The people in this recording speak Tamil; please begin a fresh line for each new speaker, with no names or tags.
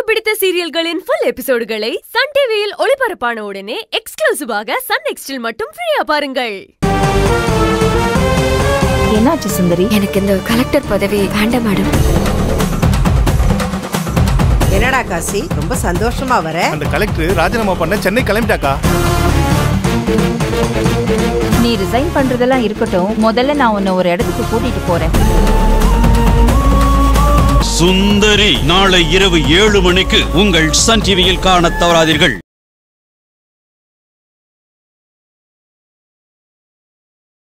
பிடித்த சீரியல்களின் ஃபுல் எபிசோடுகளை சன் டிவியில் ஒளிபரப்பான உடனே எக்ஸ்க்ளூசிவாக சன் நெக்ஸ்டில் மட்டும் ஃப்ரீயா பாருங்கள்
என்னாச்சு சுந்தரி
எனக்கு இந்த கலெக்டர் பதவி வேண்டாம் மேடம்
என்னடா காசி ரொம்ப சந்தோஷமா வர
அந்த கலெக்டர் ராஜினாமா பண்ண சென்னை கிளம்பிட்டாக்கா
நீ ரிசைன் பண்றதெல்லாம் இருக்கட்டும் முதல்ல நான் உன்னை ஒரு இடத்துக்கு கூட்டிட்டு போறேன்
சுந்தரி நாளை இரவு ஏழு மணிக்கு உங்கள் சன் டிவியில் காணத் தவறாதீர்கள்